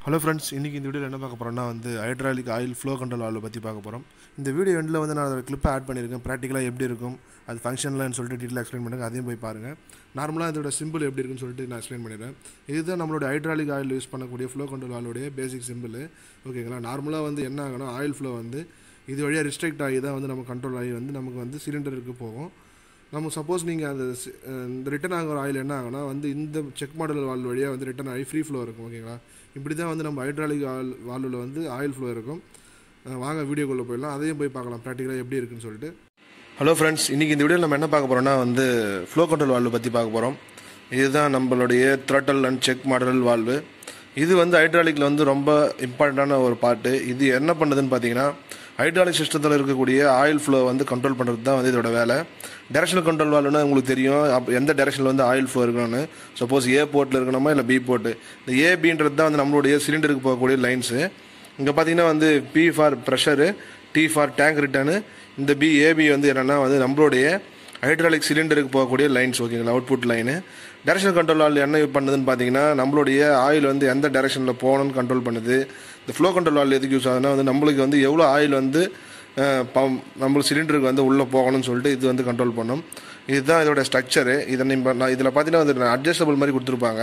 hello friends இன்றைக்கி இந்த வீடியோவில் என்ன பார்க்க போகிறோம்னா வந்து hydraulic oil flow control oil பற்றி பார்க்க போகிறோம் இந்த வீடியோ எண்டில் வந்து நான் அதோட கிளிப்பை ஆட் பண்ணியிருக்கேன் ப்ராக்டிக்கலாக எப்படி இருக்கும் அது ஃபங்க்ஷன்லான்னு சொல்லிட்டு டீட்டெயில் எக்ஸ்பிளைன் பண்ணுங்க அதையும் போய் பாருங்கள் நார்மலாக இதோட சிம்பிள் எப்படி இருக்குன்னு சொல்லிட்டு நான் எக்ஸ்பிளைன் பண்ணிடுறேன் இதுதான் நம்மளோட ஹைட்ராலிக் ஆயில் யூஸ் பண்ணக்கூடிய ஃப்ளோ கண்ட்ரோல் ஆயிலுடைய பேசிக் சிம்பிள் ஓகேங்களா நார்மலாக வந்து என்ன ஆகணும் ஆயில் ஃப்ளோ வந்து இது வழியாக ரிஸ்ட்ரிக்ட் ஆகி தான் வந்து நம்ம கண்ட்ரோல் ஆகி வந்து நமக்கு வந்து சிலிண்டருக்கு போகும் நம்ம சப்போஸ் நீங்கள் அந்த சி- அஹ் இந்த ரிட்டர்ன் ஆகிற ஆயில் என்ன ஆகும்னா வந்து இந்த செக் மாடல் வால்வ் வழியாக வந்து ரிட்டர்ன் ஆகி ஃப்ரீ ஃப்ளோ இருக்கும் ஓகேங்களா இப்படி தான் வந்து நம்ம ஹைட்ராலிக் ஆயில் வால்வில் வந்து ஆயில் ஃப்ளோ இருக்கும் அஹ் வாங்க வீடியோக்குள்ளே போயிடலாம் அதையும் போய் பார்க்கலாம் ப்ராக்டிக்கலாக எப்படி இருக்குன்னு சொல்லிட்டு ஹலோ ஃப்ரெண்ட்ஸ் இன்றைக்கி இந்த வீடியோவில் நம்ம என்ன பார்க்க போகிறோம்னா வந்து ஃப்ளோ கண்ட்ரோல் வால்வு பற்றி பார்க்க போகிறோம் இதுதான் நம்மளுடைய throttle and check model valve இது வந்து ஹைட்ராலிக்கில் வந்து ரொம்ப இம்பார்ட்டண்ட்டான ஒரு பார்ட்டு இது என்ன பண்ணுதுன்னு பார்த்தீங்கன்னா ஹைட்ராலிக் சிஸ்டத்தில் இருக்கக்கூடிய ஆயில் ஃப்ளோ வந்து கண்ட்ரோல் பண்ணுறது தான் வந்து இதோட வேலை டைரக்ஷனல் கண்ட்ரோல் வால்வுனா உங்களுக்கு தெரியும் அப்ப எந்த டைரக்ஷனில் வந்து ஆயில் ஃப்ளோ இருக்கணும்னு சப்போஸ் ஏ போர்ட்டில் இருக்கணுமா இல்லை பி போர்ட்டு இந்த ஏ பின்றது தான் வந்து நம்மளுடைய சிலிண்டருக்கு போகக்கூடிய லைன்ஸு இங்கே பார்த்தீங்கன்னா வந்து P for pressure T for tank return இந்த பி ஏபி வந்து என்னென்னா வந்து நம்மளுடைய ஹைட்ராலிக் சிலிண்டருக்கு போகக்கூடிய லைன்ஸ் ஓகேங்களா அவுட்புட் லைனு டைரக்ஷன் கண்ட்ரோல் ஆல் என்ன பண்ணுதுன்னு பார்த்தீங்கன்னா நம்மளுடைய ஆயில் வந்து எந்த டைரக்ஷனில் போகணும்னு கண்ட்ரோல் பண்ணுது இந்த ஃப்ளோ கண்ட்ரோல் ஆல் எதுக்கு யூஸ் ஆகுதுன்னா வந்து நம்மளுக்கு வந்து எவ்வளோ ஆயில் வந்து அஹ், பம் நம்மளுக்கு சிலிண்டருக்கு வந்து உள்ளே போகணும்னு சொல்லிட்டு இது வந்து கண்ட்ரோல் பண்ணும் இதுதான் இதோட ஸ்ட்ரக்சரு இதை நம்ம நான் இதில் பார்த்தீங்கன்னா வந்து அட்ஜஸ்டபிள் மாதிரி கொடுத்துருப்பாங்க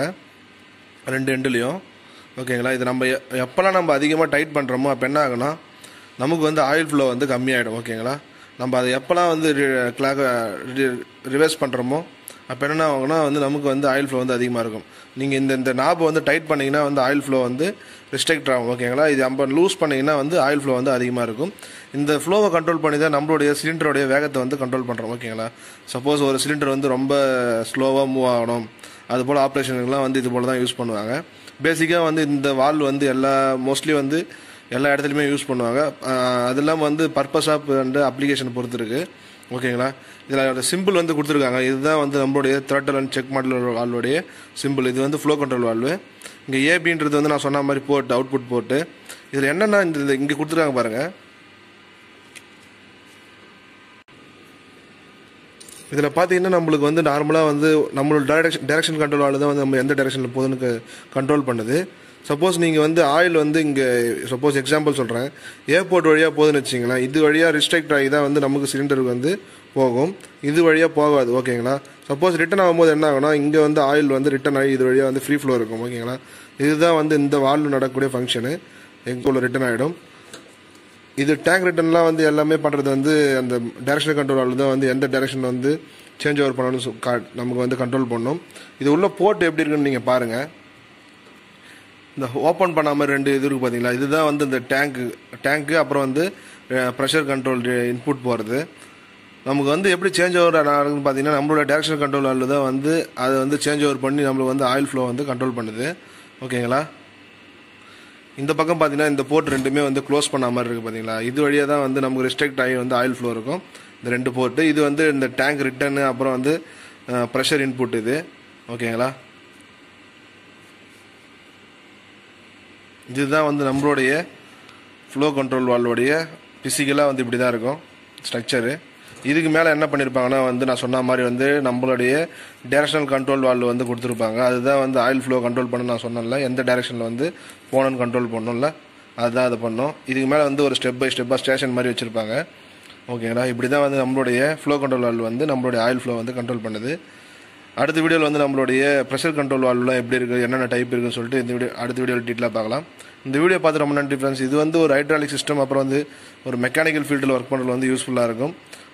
ரெண்டு எண்டுலேயும் ஓகேங்களா இது நம்ம எ- எப்போல்லாம் நம்ம அதிகமாக டைட் பண்ணுறோமோ அப்போ என்ன ஆகும்னா நமக்கு வந்து ஆயில் ஃப்ளோ வந்து கம்மியாயிடும் ஓகேங்களா நம்ம அதை எப்போல்லாம் வந்து கிளாக் ரிவர்ஸ் பண்ணுறோமோ அப்போ என்ன ஆகும்னா வந்து நமக்கு வந்து ஆயில் ஃப்ளோ வந்து அதிகமாக இருக்கும் நீங்கள் இந்த இந்த நாபை வந்து டைட் பண்ணிங்கன்னா வந்து ஆயில் ஃப்ளோ வந்து ரெஸ்ட்ரிக்ட் ஆகும் ஓகேங்களா இது நம்ம லூஸ் பண்ணிங்கன்னா வந்து ஆயில் ஃப்ளோ வந்து அதிகமாக இருக்கும் இந்த ஃப்ளோவை கண்ட்ரோல் பண்ணி தான் நம்மளுடைய சிலிண்டருடைய வேகத்தை வந்து கண்ட்ரோல் பண்ணுறோம் ஓகேங்களா சப்போஸ் ஒரு சிலிண்டர் வந்து ரொம்ப ஸ்லோவாக மூவ் ஆகணும் அது போல் ஆப்ரேஷனுக்குலாம் வந்து இது போல் தான் யூஸ் பண்ணுவாங்க பேசிக்காக வந்து இந்த வால் வந்து எல்லா மோஸ்ட்லி வந்து எல்லா இடத்துலையுமே யூஸ் பண்ணுவாங்க ஆஹ் அது இல்லாமல் வந்து பர்பஸ் ஆஃப் அண்ட் அப்ளிகேஷன் பொறுத்து இருக்குது ஓகேங்களா இதில் சிம்பிள் வந்து கொடுத்துருக்காங்க இதுதான் வந்து நம்மளுடைய த்ரட்டல் அண்ட் செக் மாடல் வால்வுடைய சிம்பிள் இது வந்து ஃப்ளோ கண்ட்ரோல் வால்வு இங்கே ஏபின்றது வந்து நான் சொன்ன மாதிரி போட்டு அவுட்புட் போட்டு இதில் என்னென்னா இந்த இங்கே கொடுத்துருக்காங்க பாருங்கள் இதில் பார்த்தீங்கன்னா நம்மளுக்கு வந்து நார்மலாக வந்து நம்மளோட டைரக்ஷன் டைரக்ஷன் கண்ட்ரோல் ஆள் தான் வந்து நம்ம எந்த டைரக்ஷனில் போகுதுன்னு கண்ட்ரோல் பண்ணுது சப்போஸ் நீங்கள் வந்து ஆயில் வந்து இங்கே சப்போஸ் எக்ஸாம்பிள் சொல்கிறேன் ஏர்போர்ட் வழியாக போகுதுன்னு வச்சிங்களேன் இது வழியாக ரிஸ்ட்ரிக்ட் ஆகி தான் வந்து நமக்கு சிலிண்டருக்கு வந்து போகும் இது வழியாக போகாது ஓகேங்களா சப்போஸ் ரிட்டர்ன் ஆகும்போது என்ன ஆகும்னா இங்கே வந்து ஆயில் வந்து ரிட்டர்ன் ஆகி இது வழியாக வந்து ஃப்ரீ ஃப்ளோ இருக்கும் ஓகேங்களா இதுதான் வந்து இந்த வால்வு நடக்கக்கூடிய ஃபங்க்ஷனு எங்களுக்குள்ள ரிட்டர்ன் ஆகிடும் இது டேங்க் ரிட்டர்ன்லாம் வந்து எல்லாமே பண்ணுறது வந்து அந்த டைரக்ஷனல் கண்ட்ரோல் தான் வந்து எந்த டைரக்ஷன் வந்து சேஞ்ச் ஓவர் பண்ணணும்னு சொ- கா- நமக்கு வந்து கண்ட்ரோல் பண்ணும் இது உள்ள போர்ட் எப்படி இருக்குன்னு நீங்கள் பாருங்கள் இந்த ஓப்பன் பண்ணாமல் ரெண்டு இது இருக்குது பார்த்தீங்களா இதுதான் வந்து இந்த டேங்க்கு டேங்க்கு அப்புறம் வந்து ப்ரெஷர் கண்ட்ரோல் இன்புட் போகிறது நமக்கு வந்து எப்படி சேஞ்ச் ஓவர் ஆகுதுன்னு பார்த்தீங்கன்னா நம்மளோட டைரக்ஷன் கண்ட்ரோல் ஆள் தான் வந்து அதை வந்து சேஞ்ச் ஓவர் பண்ணி நம்மளுக்கு வந்து ஆயில் ஃப்ளோ வந்து கண்ட்ரோல் பண்ணுது ஓகேங்களா இந்த பக்கம் பார்த்தீங்கன்னா இந்த போர்ட் ரெண்டுமே வந்து க்ளோஸ் பண்ண மாதிரி இருக்குது பார்த்தீங்களா இது வழியாக தான் வந்து நமக்கு ரெஸ்ட்ரிக்ட் ஆகி வந்து ஆயில் ஃப்ளோ இருக்கும் இந்த ரெண்டு போர்ட்டு இது வந்து இந்த டேங்க் ரிட்டர்னு அப்புறம் வந்து ப்ரெஷர் இன்புட் இது ஓகேங்களா இதுதான் வந்து நம்மளுடைய ஃப்ளோ கண்ட்ரோல் வால்வுடைய ஃபிசிக்கலாக வந்து இப்படி தான் இருக்கும் ஸ்ட்ரக்சரு இதுக்கு மேலே என்ன பண்ணியிருப்பாங்கன்னா வந்து நான் சொன்ன மாதிரி வந்து நம்மளுடைய டைரக்ஷனல் கண்ட்ரோல் வால்வு வந்து கொடுத்துருப்பாங்க அதுதான் வந்து ஆயில் ஃப்ளோ கண்ட்ரோல் பண்ண நான் சொன்னேன்ல எந்த டைரக்ஷனில் வந்து போகணும்னு கண்ட்ரோல் பண்ணணும்ல அதுதான் அதை பண்ணோம் இதுக்கு மேலே வந்து ஒரு ஸ்டெப் பை ஸ்டெப்பாக ஸ்டேஷன் மாதிரி வச்சுருப்பாங்க ஓகேங்களா இப்படி தான் வந்து நம்மளுடைய ஃப்ளோ கண்ட்ரோல் வால்வு வந்து நம்மளுடைய ஆயில் ஃப்ளோ வந்து கண்ட்ரோல் பண்ணுது அடுத்த வீடியோவில் வந்து நம்மளுடைய ப்ரெஷர் கண்ட்ரோல் வால்வ்லாம் எப்படி இருக்குது என்னென்ன டைப் இருக்குன்னு சொல்லிட்டு இந்த வீடியோ அடுத்த வீடியோவில் டீட்டெயிலாக பார்க்கலாம் இந்த வீடியோ பார்த்து ரொம்ப நன்றி ஃப்ரெண்ட்ஸ் இது வந்து ஒரு ஹைட்ராலிக் சிஸ்டம் அப்புறம் வந்து ஒரு மெக்கானிக்கல் ஃபீல்டில் ஒர்க் பண்ணுறது வந்து யூஸ்ஃபுல்லாக இருக்கும்